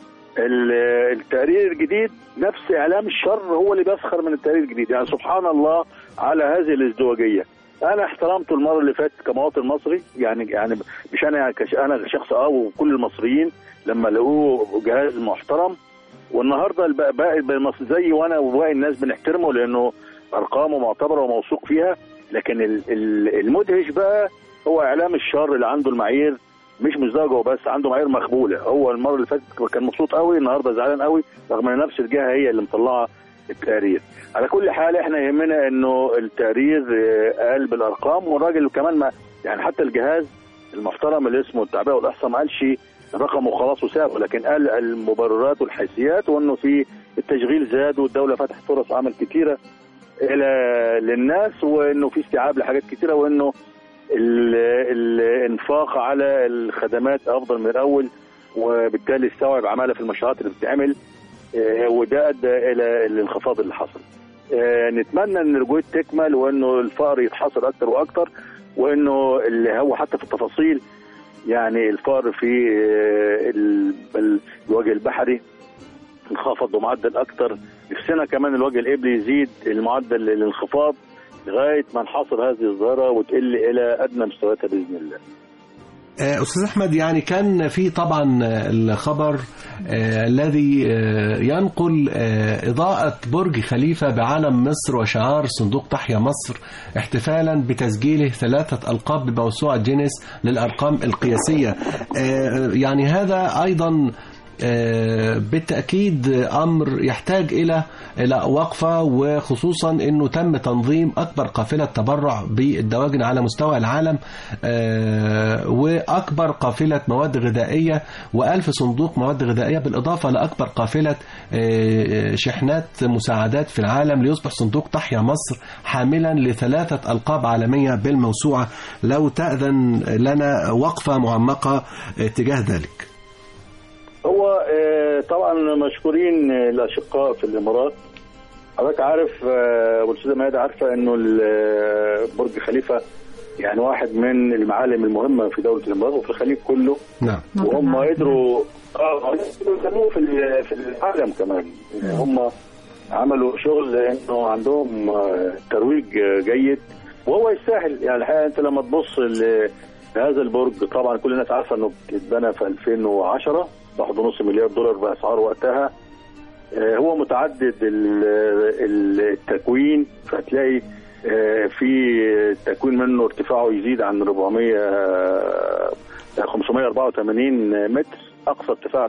ال- التقرير الجديد نفس اعلام الشر هو اللي بيسخر من التقرير الجديد يعني سبحان الله على هذه الازدواجيه انا احترمته المره اللي فاتت كمواطن مصري يعني يعني مش انا كش انا كشخص اه وكل المصريين لما لقوه جهاز محترم والنهارده الب- باقي المصري زي وانا وباقي الناس بنحترمه لانه ارقامه معتبره وموثوق فيها لكن ال- ال- المدهش بقى هو اعلام الشر اللي عنده المعايير مش مزدوجه وبس عنده معايير مخبوله هو المره اللي فاتت كان مبسوط قوي النهارده زعلان قوي رغم ان نفس الجهه هي اللي مطلعه التقرير على كل حال احنا يهمنا انه التقرير آه، قال بالارقام والراجل كمان ما يعني حتى الجهاز المحترم اللي اسمه التعبئه والاحصاء ما قالش الرقم وخلاص وسابه لكن قال المبررات والحيثيات وانه في التشغيل زاد والدوله فتحت فرص عمل كثيره الى للناس وانه في استيعاب لحاجات كثيره وانه ال- الانفاق على الخدمات افضل من الاول وبالتالي استوعب عماله في المشروعات اللي بتتعمل آه، وده ادى الى الانخفاض اللي حصل. آه، نتمنى ان الرجوع تكمل وانه الفقر يتحصر اكتر واكتر وانه اللي هو حتى في التفاصيل يعني الفقر في آه، ال- ال- الوجه البحري انخفض بمعدل اكتر نفسنا كمان الوجه الابلي يزيد المعدل الانخفاض لغايه ما نحصر هذه الظاهره وتقل الى ادنى مستوياتها باذن الله. آه، أستاذ أحمد يعني كان في طبعا آه، الخبر آه، الذي آه، ينقل آه، إضاءة برج خليفة بعلم مصر وشعار صندوق تحيا مصر احتفالا بتسجيله ثلاثة ألقاب بموسوعة جينيس للأرقام القياسية آه، يعني هذا أيضا آه، بالتأكيد أمر يحتاج إلى إلى وقفة وخصوصا أنه تم تنظيم أكبر قافلة تبرع بالدواجن على مستوى العالم آه، وأكبر قافلة مواد غذائية وألف صندوق مواد غذائية بالإضافة لأكبر قافلة آه، شحنات مساعدات في العالم ليصبح صندوق تحيا مصر حاملا لثلاثة ألقاب عالمية بالموسوعة لو تأذن لنا وقفة معمقة آه، تجاه ذلك هو آه، طبعا مشكورين آه، الاشقاء في الامارات حضرتك عارف آه، والاستاذه ميادة عارفه انه ال- آه، برج خليفه يعني واحد من المعالم المهمه في دوله الامارات وفي الخليج كله نعم وهم قدروا اه قدروا يسموه في ال- في العالم كمان يعني هم عملوا شغل انه عندهم آه، ترويج آه، جيد وهو يستاهل يعني الحقيقه انت لما تبص ل- لهذا البرج طبعا كل الناس عارفه انه اتبنى في 2010 1.5 مليار دولار باسعار وقتها آه، هو متعدد ال- ال- التكوين فتلاقي آه، في تكوين منه ارتفاعه يزيد عن 400 آه، 584 متر اقصى ارتفاع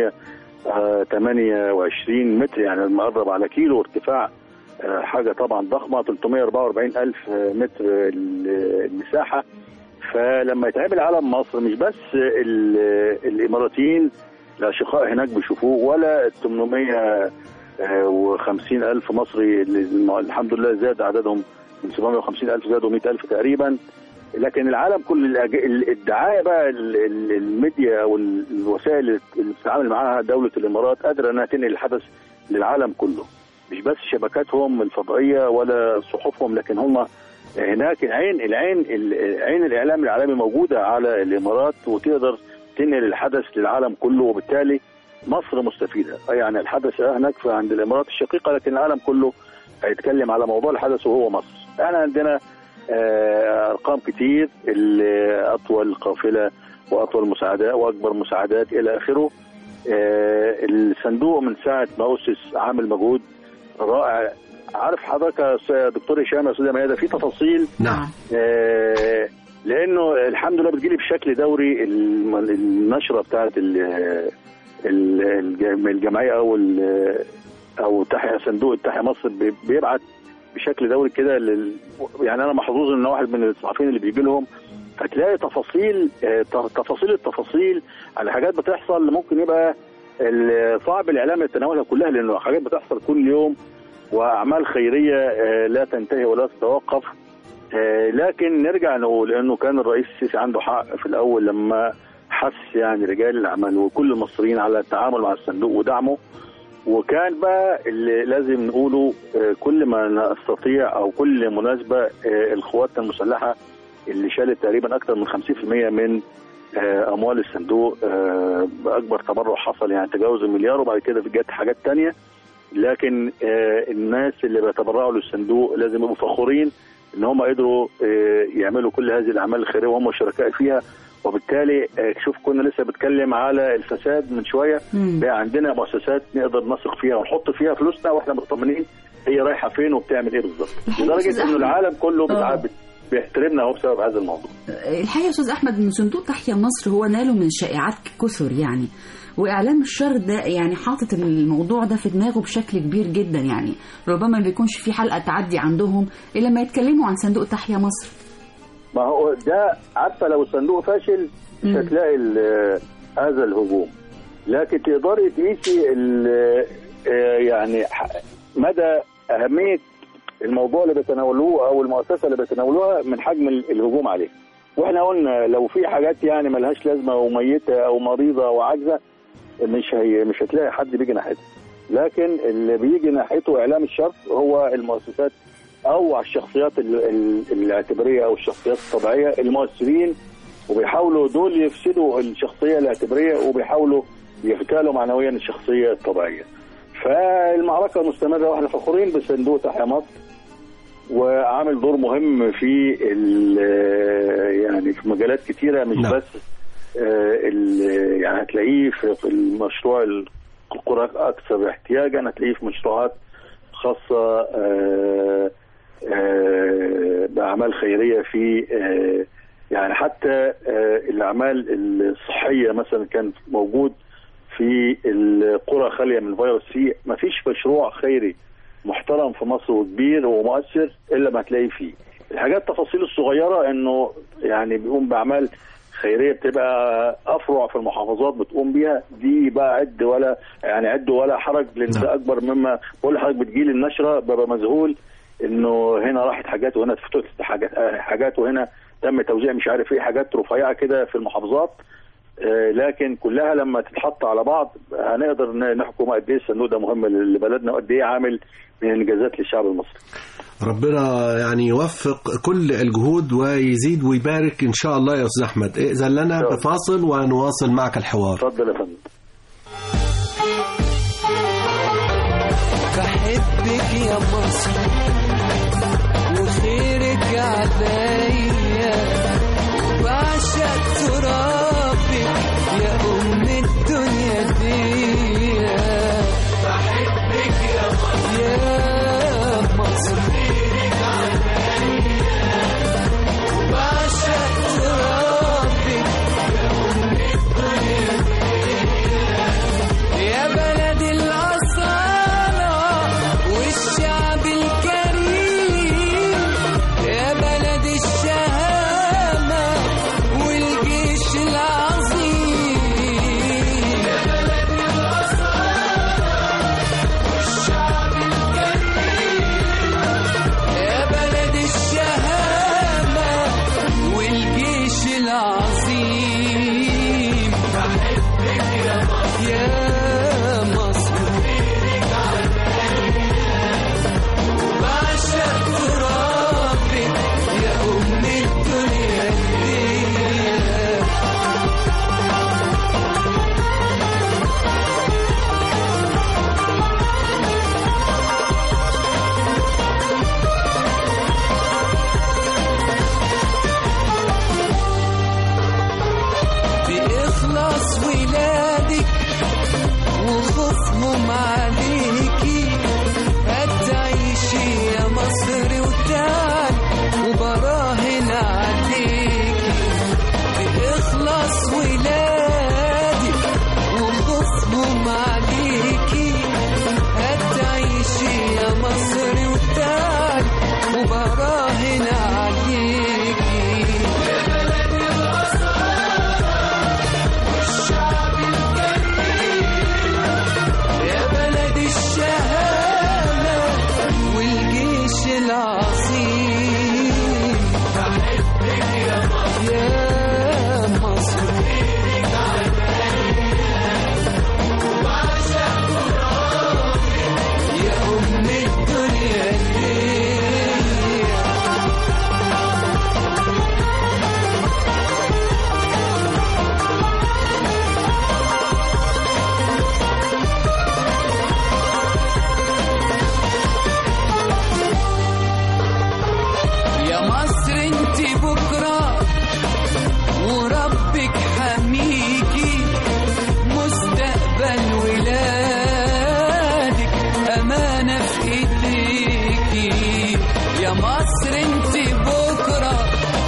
828 متر يعني المقرب على كيلو ارتفاع آه، حاجه طبعا ضخمه 344 الف متر ال- المساحه فلما يتعمل علم مصر مش بس ال- الاماراتيين الاشقاء هناك بيشوفوه ولا ال 850 الف مصري اللي الحمد لله زاد عددهم من 750 الف زادوا 100 الف تقريبا لكن العالم كل الأج- ال- الدعايه بقى ال- ال- الميديا او ال- الوسائل اللي بتتعامل معاها دوله الامارات قادره انها تنقل الحدث للعالم كله مش بس شبكاتهم الفضائيه ولا صحفهم لكن هم هناك العين العين ال- عين الاعلام العالمي موجوده على الامارات وتقدر تنقل الحدث للعالم كله وبالتالي مصر مستفيده يعني الحدث هناك في عند الامارات الشقيقه لكن العالم كله هيتكلم على موضوع الحدث وهو مصر احنا عندنا آه، ارقام كتير ال- اطول قافله واطول مساعدات واكبر مساعدات الى اخره آه، الصندوق من ساعه ما اسس عامل مجهود رائع عارف حضرتك يا أستاذ دكتور هشام يا استاذه ميادة في تفاصيل نعم آه، لانه الحمد لله بتجيلي بشكل دوري الم- النشره بتاعت ال- ال- الج- الجمعيه او ال- او تحيا صندوق التحيا مصر بي- بيبعت بشكل دوري كده لل... يعني انا محظوظ ان واحد من الصحفيين اللي بيجي لهم هتلاقي تفاصيل آه، ت- تفاصيل التفاصيل على حاجات بتحصل ممكن يبقى ال- صعب الاعلام يتناولها كلها لانه حاجات بتحصل كل يوم واعمال خيريه آه، لا تنتهي ولا تتوقف آه، لكن نرجع نقول انه كان الرئيس السيسي عنده حق في الاول لما حث يعني رجال الاعمال وكل المصريين على التعامل مع الصندوق ودعمه وكان بقى اللي لازم نقوله آه، كل ما نستطيع او كل مناسبه آه، القوات المسلحه اللي شالت تقريبا اكثر من 50% من آه، اموال الصندوق آه، باكبر تبرع حصل يعني تجاوز المليار وبعد كده جت حاجات تانية لكن آه، الناس اللي بيتبرعوا للصندوق لازم يبقوا فخورين ان هم قدروا آه، يعملوا كل هذه الاعمال الخيريه وهم شركاء فيها وبالتالي آه، شوف كنا لسه بنتكلم على الفساد من شويه مم. بقى عندنا مؤسسات نقدر نثق فيها ونحط فيها فلوسنا واحنا مطمنين هي رايحه فين وبتعمل ايه بالظبط الحقيقة أستاذ لدرجه انه أحمد. العالم كله بتع- آه. بيحترمنا اهو بسبب هذا الموضوع الحقيقه يا استاذ احمد ان صندوق تحيا مصر هو ناله من شائعات كثر يعني واعلام الشر ده يعني حاطط الموضوع ده في دماغه بشكل كبير جدا يعني ربما ما بيكونش في حلقه تعدي عندهم الا لما يتكلموا عن صندوق تحيا مصر ما هو ده عارفه لو الصندوق فاشل مش مم. هتلاقي ال- هذا الهجوم لكن تقدري تقيسي ال- آه، يعني ح- مدى اهميه الموضوع اللي بيتناولوه او المؤسسه اللي بيتناولوها من حجم ال- الهجوم عليه واحنا قلنا لو في حاجات يعني ملهاش لازمه وميته او مريضه وعاجزه مش هي مش هتلاقي حد بيجي ناحيتها لكن اللي بيجي ناحيته اعلام الشر هو المؤسسات او الشخصيات ال- ال- الاعتباريه او الشخصيات الطبيعيه المؤثرين وبيحاولوا دول يفسدوا الشخصيه الاعتباريه وبيحاولوا يغتالوا معنويا الشخصيه الطبيعيه. فالمعركه مستمره واحنا فخورين بصندوق تحيا مصر وعامل دور مهم في ال- يعني في مجالات كتيره مش نعم. بس آه، ال- يعني هتلاقيه في في المشروع القرى اكثر احتياجا هتلاقيه في مشروعات خاصه آه، آه، باعمال خيريه في آه، يعني حتى آه، الاعمال الصحيه مثلا كان موجود في القرى خاليه من فيروس سي ما فيش مشروع خيري محترم في مصر وكبير ومؤثر الا ما تلاقيه فيه الحاجات التفاصيل الصغيره انه يعني بيقوم باعمال خيريه بتبقى افرع في المحافظات بتقوم بيها دي بقى عد ولا يعني عد ولا حرج لان ده اكبر مما بقول لحضرتك بتجيلي النشره ببقى مذهول انه هنا راحت حاجات وهنا اتفتحت حاجات آه، حاجات وهنا تم توزيع مش عارف ايه حاجات رفيعه كده في المحافظات آه، لكن كلها لما تتحط على بعض هنقدر ن- نحكم قد ايه الصندوق ده مهم لبلدنا وقد ايه عامل من انجازات للشعب المصري ربنا يعني يوفق كل الجهود ويزيد ويبارك ان شاء الله يا استاذ احمد ائذن لنا بفاصل ونواصل معك الحوار اتفضل يا فندم بحبك يا مصر وخيرك عليا وبعشق ترابك يا أم الدنيا دي بحبك يا مصر يا مصر خيرك عليا وبعشق ترابك يا أم الدنيا دي يا بلد الأصالة والشعب الكريم يا بلد الشهامة والجيش العظيم يا بلد الأصالة والشعب الكريم يا بلد الشهامة والجيش العظيم بحبك يا مصر يا مصر بعشق ترابك يا أم الدنيا دي بإخلاص ولادك وخوفهم عليكي هتعيشي يا مصر وتعال وبراهن عليكي بإخلاص ولادك وخوفهم عليكي هتعيشي يا مصر وتعال وبراهن عليكي يا بلد والشعب الكريم يا بلد الشهامة والجيش العظيم بحبك يا مصر يا مصر وبعشق ترابك يا أم الدنيا دي يا مصر انت بكرة وربك حميكي مستقبل ولادك أمانة في ايديكي يا مصر انت بكرة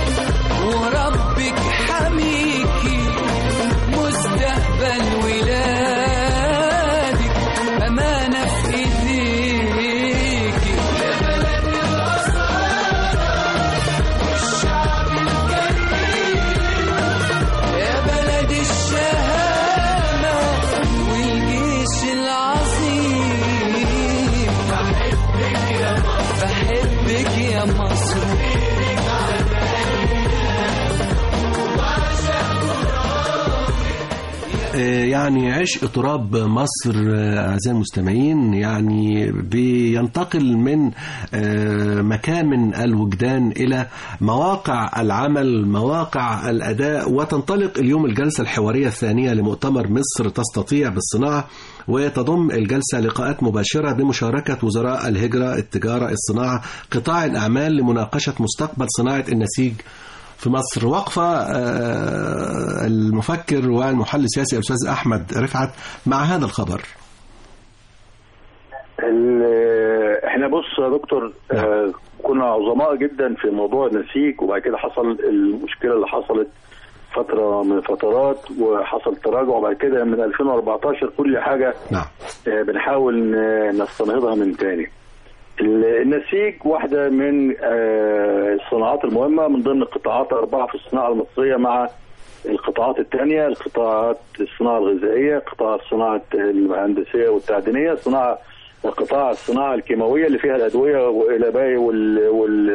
وربك حميكي مستقبل ولادك أمانة في ايديكي يا بلد والشعب الكريم يا بلد الشهامة والجيش العظيم بحبك يا مصر بحبك يا مصر آه، يعني عشق تراب مصر آه، أعزائي المستمعين يعني بينتقل من آه، مكان من الوجدان إلى مواقع العمل مواقع الأداء وتنطلق اليوم الجلسة الحوارية الثانية لمؤتمر مصر تستطيع بالصناعة وتضم الجلسة لقاءات مباشرة بمشاركة وزراء الهجرة التجارة الصناعة قطاع الأعمال لمناقشة مستقبل صناعة النسيج في مصر وقفة آه، المفكر والمحلل السياسي الأستاذ أحمد رفعت مع هذا الخبر ال- احنا بص يا دكتور آه كنا عظماء جدا في موضوع النسيج وبعد كده حصل المشكله اللي حصلت فتره من الفترات وحصل تراجع وبعد كده من 2014 كل حاجه نعم آه بنحاول ن- نستنهضها من تاني ال- النسيج واحده من آه الصناعات المهمه من ضمن القطاعات الاربعه في الصناعه المصريه مع القطاعات الثانيه القطاعات الصناعه الغذائيه قطاع الصناعه الهندسيه والتعدينيه صناعه قطاع الصناعه الكيماويه اللي فيها الادويه والى باقي وال وال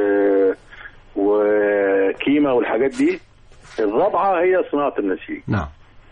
وكيما والحاجات دي الرابعه هي صناعه النسيج نعم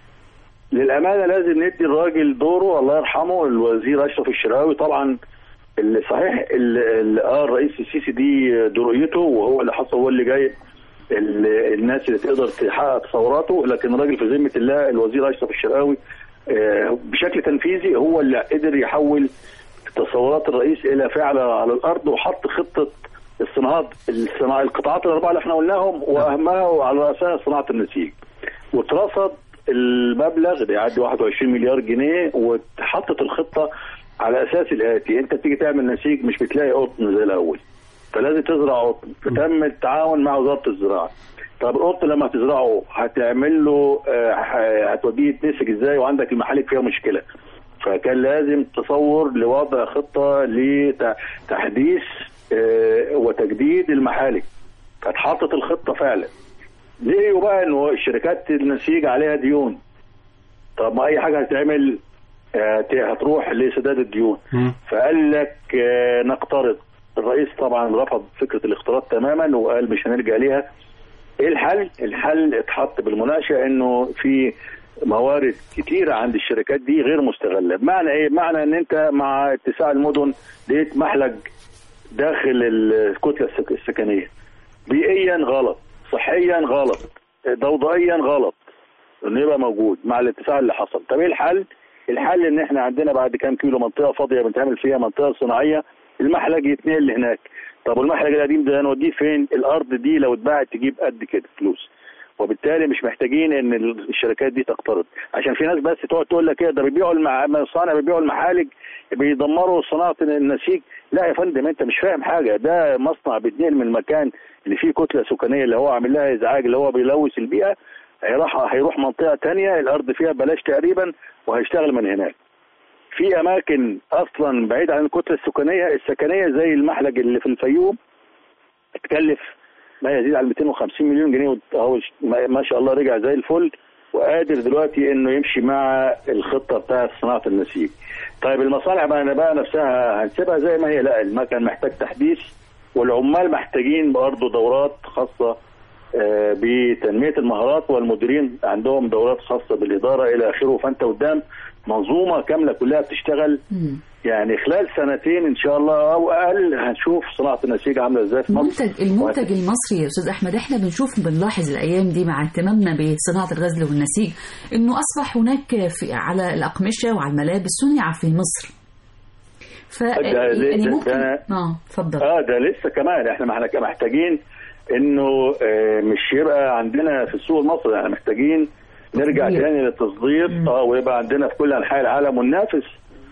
للامانه لازم ندي الراجل دوره الله يرحمه الوزير اشرف الشراوي طبعا اللي صحيح اللي اللي اه الرئيس السيسي دي درؤيته وهو اللي حصل هو اللي جايب ال- الناس اللي تقدر تحقق تصوراته لكن الراجل في ذمه الله الوزير اشرف الشراوي آه، بشكل تنفيذي هو اللي قدر يحول تصورات الرئيس الى فعل على الارض وحط خطه الصناعات الصناعة القطاعات الاربعه اللي احنا قلناهم واهمها وعلى راسها صناعه النسيج واترصد المبلغ بيعدي 21 مليار جنيه واتحطت الخطه على اساس الاتي انت بتيجي تعمل نسيج مش بتلاقي قطن زي الاول فلازم تزرع قطن فتم التعاون مع وزاره الزراعه طب القطن لما هتزرعه هتعمل له آه، ه- هتوديه يتنسج ازاي وعندك المحالك فيها مشكله فكان لازم تصور لوضع خطه لتحديث آه، وتجديد المحالك فاتحطت الخطه فعلا لقيوا بقى انه الشركات النسيج عليها ديون طب ما اي حاجه هتعمل آه، ت- هتروح لسداد الديون فقال لك آه، نقترض الرئيس طبعا رفض فكره الاقتراض تماما وقال مش هنرجع ليها ايه الحل؟ الحل اتحط بالمناقشه انه في موارد كتيره عند الشركات دي غير مستغله، بمعنى ايه؟ بمعنى ان انت مع اتساع المدن لقيت محلج داخل الكتله السك- السكنيه. بيئيا غلط، صحيا غلط، ضوضائيا غلط. انه يبقى موجود مع الاتساع اللي حصل، طب ايه الحل؟ الحل ان احنا عندنا بعد كام كيلو منطقه فاضيه بنتعمل فيها منطقه صناعيه المحلج يتنقل هناك طب والمحلج القديم ده نوديه فين؟ الارض دي لو اتباعت تجيب قد كده فلوس وبالتالي مش محتاجين ان الشركات دي تقترض عشان في ناس بس تقعد تقول لك ايه ده بيبيعوا المع... المصانع بيبيعوا المحالج بيدمروا صناعه النسيج لا يا فندم انت مش فاهم حاجه ده مصنع بيتنقل من المكان اللي فيه كتله سكانيه اللي هو عامل لها ازعاج اللي هو بيلوث البيئه هيروح هيروح منطقه تانية الارض فيها بلاش تقريبا وهيشتغل من هناك في اماكن اصلا بعيد عن الكتله السكانيه السكنيه زي المحلج اللي في الفيوم اتكلف ما يزيد على 250 مليون جنيه اهو ما ما شاء الله رجع زي الفل وقادر دلوقتي انه يمشي مع الخطه بتاعه صناعه النسيج. طيب المصانع بقى بقى نفسها هنسيبها زي ما هي لا المكن محتاج تحديث والعمال محتاجين برضه دورات خاصه آه، بتنميه المهارات والمديرين عندهم دورات خاصه بالاداره الى اخره فانت قدام منظومه كامله كلها بتشتغل يعني خلال سنتين ان شاء الله او اقل هنشوف صناعه النسيج عامله ازاي في مصر المنتج المنتج المصري يا استاذ احمد احنا بنشوف بنلاحظ الايام دي مع اهتمامنا بصناعه الغزل والنسيج انه اصبح هناك في على الاقمشه وعلى الملابس صنع في مصر ف ده- يعني ده- ممكن ده- اه اتفضل اه ده لسه كمان احنا ما احنا محتاجين انه آه، مش يبقى عندنا في السوق المصري احنا محتاجين نرجع تصدير. تاني للتصدير اه ويبقى عندنا في كل انحاء العالم وننافس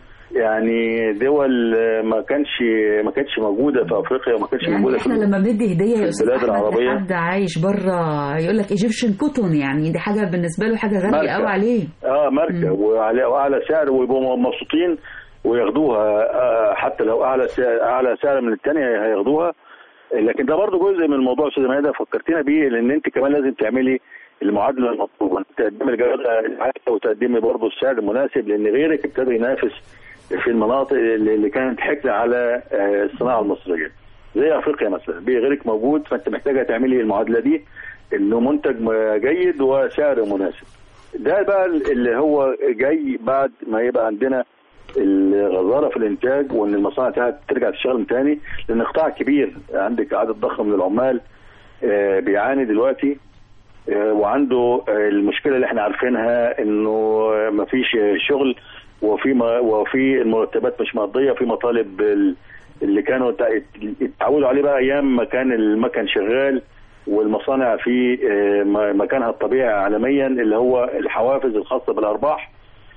يعني دول آه، ما كانش ما كانتش موجوده في افريقيا وما كانتش يعني موجوده احنا في لما بندي هديه يا استاذ البلاد احمد العربية. لحد عايش بره يقول لك ايجيبشن كوتون يعني دي حاجه بالنسبه له حاجه غاليه ماركة. قوي عليه اه ماركه وعلى واعلى سعر ويبقوا مبسوطين وياخدوها آه حتى لو اعلى سعر اعلى سعر من الثانيه هياخدوها لكن ده برضه جزء من الموضوع يا استاذ ميادة فكرتينا بيه لان انت كمان لازم تعملي المعادله المطلوبه تقدمي الجوده العاليه وتقدمي برضه السعر المناسب لان غيرك ابتدى ينافس في المناطق اللي اللي كانت حكر على آه، الصناعه المصريه زي افريقيا مثلا بيه غيرك موجود فانت محتاجه تعملي المعادله دي انه منتج م- جيد وسعر مناسب ده بقى اللي هو جاي بعد ما يبقى عندنا الغزاره في الانتاج وان المصانع تع- ترجع تشتغل من تاني لان قطاع كبير عندك عدد ضخم من العمال آه، بيعاني دلوقتي آه، وعنده آه، المشكله اللي احنا عارفينها انه ما فيش شغل وفي ما وفي المرتبات مش مقضيه في مطالب ال- اللي كانوا تع- اتعودوا عليه بقى ايام ما كان المكن شغال والمصانع في آه، م- مكانها الطبيعي عالميا اللي هو الحوافز الخاصه بالارباح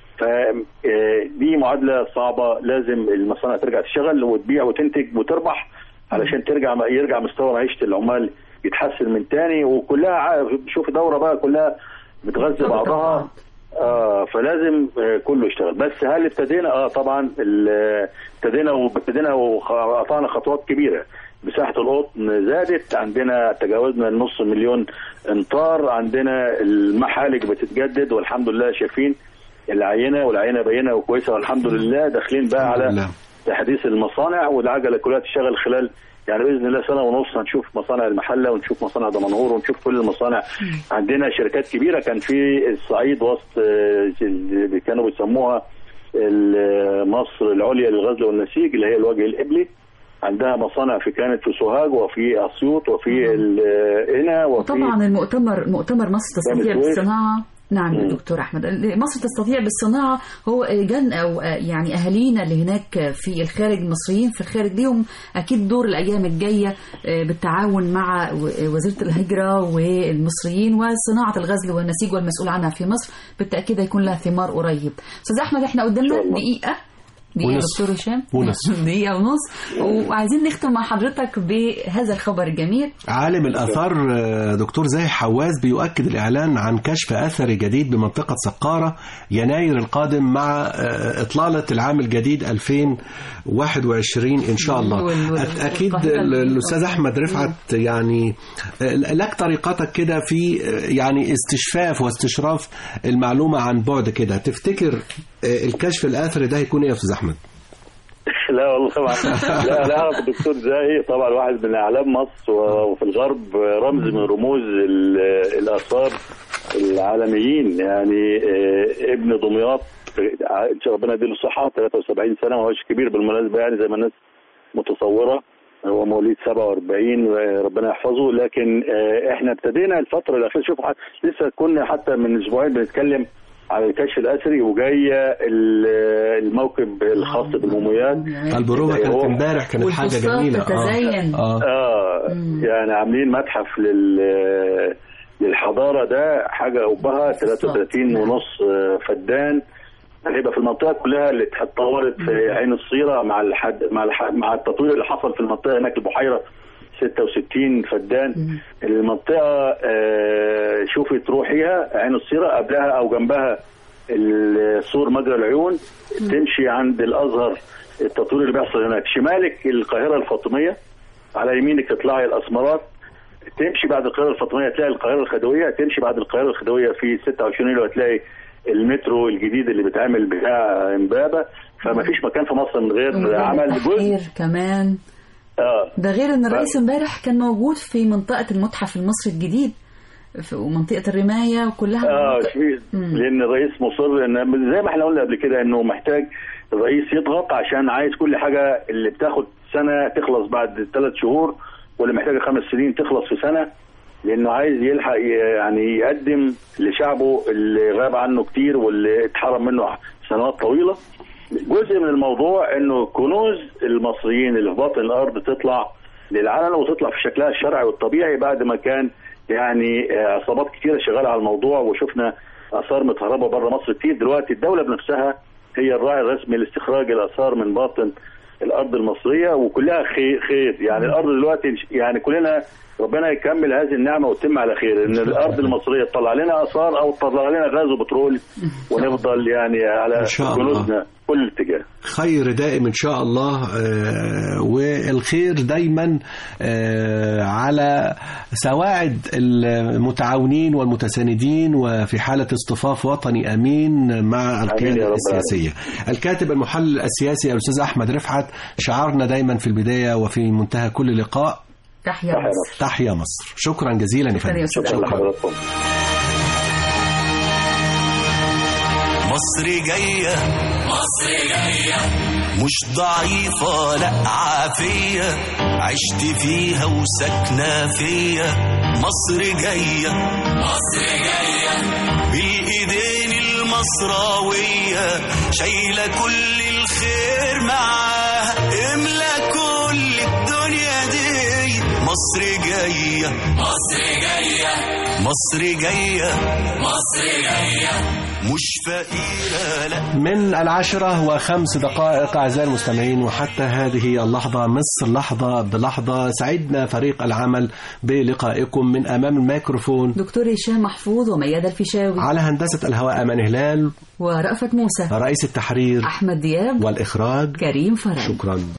فدي معادله صعبه لازم المصانع ترجع تشتغل وتبيع وتنتج وتربح علشان ترجع يرجع مستوى معيشه العمال يتحسن من تاني وكلها ع- شوف دوره بقى كلها بتغذي بعضها اه فلازم آه كله يشتغل بس هل ابتدينا اه طبعا ال- ابتدينا وابتدينا وقطعنا خطوات كبيره مساحه القطن زادت عندنا تجاوزنا النص مليون امتار عندنا المحالج بتتجدد والحمد لله شايفين العينه والعينه باينه وكويسه والحمد لله داخلين بقى على لله. تحديث المصانع والعجله كلها تشتغل خلال يعني باذن الله سنه ونص هنشوف مصانع المحله ونشوف مصانع دمنهور ونشوف كل المصانع عندنا شركات كبيره كان في الصعيد وسط آه، اللي كانوا بيسموها ال- مصر العليا للغزل والنسيج اللي هي الوجه القبلي عندها مصانع في كانت في سوهاج وفي اسيوط وفي ال- هنا وفي وطبعا المؤتمر مؤتمر مصر تستطيع الزوير. بالصناعه نعم يا مم. دكتور احمد مصر تستطيع بالصناعه هو جن او يعني اهالينا اللي هناك في الخارج المصريين في الخارج ليهم اكيد دور الايام الجايه بالتعاون مع وزيره الهجره والمصريين وصناعه الغزل والنسيج والمسؤول عنها في مصر بالتاكيد هيكون لها ثمار قريب استاذ احمد احنا قدامنا دقيقه دقيقة ونص. دكتور هشام ونص. دقيقة ونص وعايزين نختم مع حضرتك بهذا الخبر الجميل عالم الآثار آه، دكتور زاهي حواز بيؤكد الإعلان عن كشف أثري جديد بمنطقة سقارة يناير القادم مع آه، إطلالة العام الجديد 2021 إن شاء الله وال- وال- أك- أكيد والقاهرة ال- الجديدة. الأستاذ أحمد رفعت يعني آه، لك طريقتك كده في آه، يعني استشفاف واستشراف المعلومة عن بعد كده تفتكر آه، الكشف الآثري ده هيكون إيه يا أستاذ أحمد؟ لا والله طبعا لا لا اعرف الدكتور زاهي طبعا واحد من اعلام مصر وفي الغرب رمز من رموز ال- الاثار العالميين يعني آه، ابن دمياط ان شاء ربنا يديله الصحه 73 سنه ما هوش كبير بالمناسبه يعني زي ما الناس متصوره هو مواليد 47 وربنا يحفظه لكن آه، احنا ابتدينا الفتره الاخيره شوف ح- لسه كنا حتى من اسبوعين بنتكلم على الكشف الاثري وجايه ال- الموكب الخاص بالموميات البروفة كانت هو- امبارح كانت حاجة والفسطاط جميلة آه. تتزين. آه. اه يعني عاملين متحف لل للحضاره ده حاجه قبها 33 ونص آه، فدان هيبقى في المنطقه كلها اللي اتطورت في عين الصيره مع الحد مع الح... مع التطوير اللي حصل في المنطقه هناك البحيره 66 فدان المنطقه آه، شوفي تروحيها عين الصيره قبلها او جنبها السور مجرى العيون تمشي عند الازهر التطوير اللي بيحصل هناك شمالك القاهره الفاطميه على يمينك تطلعي الاسمرات تمشي بعد القاهره الفاطميه تلاقي القاهره الخديويه تمشي بعد القاهره الخديويه في 26 يوليو هتلاقي المترو الجديد اللي بيتعمل بتاع امبابه فما فيش مكان في مصر من غير عمل جزء التحرير كمان اه ده غير ان الرئيس امبارح كان موجود في منطقة المتحف المصري الجديد في ومنطقة الرماية وكلها اه مناطق- في مم. لان الرئيس مصر ان زي ما احنا قلنا قبل كده انه محتاج الرئيس يضغط عشان عايز كل حاجه اللي بتاخد سنه تخلص بعد ثلاث شهور واللي محتاجه خمس سنين تخلص في سنه لانه عايز يلحق ي- يعني يقدم لشعبه اللي غاب عنه كتير واللي اتحرم منه سنوات طويله جزء من الموضوع انه كنوز المصريين اللي في باطن الارض تطلع للعلن وتطلع في شكلها الشرعي والطبيعي بعد ما كان يعني آه، عصابات كتيره شغاله على الموضوع وشفنا اثار متهربه بره مصر كتير دلوقتي الدوله بنفسها هي الراعي الرسمي لاستخراج الاثار من باطن الارض المصريه وكلها خير, خير يعني الارض دلوقتي يعني كلنا ربنا يكمل هذه النعمه وتتم على خير ان الارض المصريه تطلع لنا اثار او تطلع لنا غاز وبترول ونفضل يعني على إن شاء الله. جنودنا كل اتجاه خير دائم إن شاء الله آه، والخير دايما آه، على سواعد المتعاونين والمتساندين وفي حالة اصطفاف وطني أمين مع آمين يا القيادة رب السياسية الكاتب المحلل السياسي الأستاذ أحمد رفعت شعارنا دايما في البداية وفي منتهى كل لقاء تحيا مصر تحيا مصر شكرا جزيلا يا شكرا يا فندم أستاذ شكرا أحمد. لحضراتكم مصر جاية مصر جاية مش ضعيفة لا عافية عشت فيها وسكنة فيا مصر جاية مصر جاية بالإيدين المصراوية شايلة كل الخير معاها املى كل الدنيا دي مصر جاية جاية مصر جاية مصر جاية مصر جاية مش فقيرة لا من العاشرة وخمس دقائق أعزائي المستمعين وحتى هذه اللحظة مصر لحظة بلحظة سعدنا فريق العمل بلقائكم من أمام الميكروفون دكتور هشام محفوظ وميادة الفيشاوي على هندسة الهواء أمان هلال ورأفت موسى رئيس التحرير أحمد دياب والإخراج كريم فرج شكرا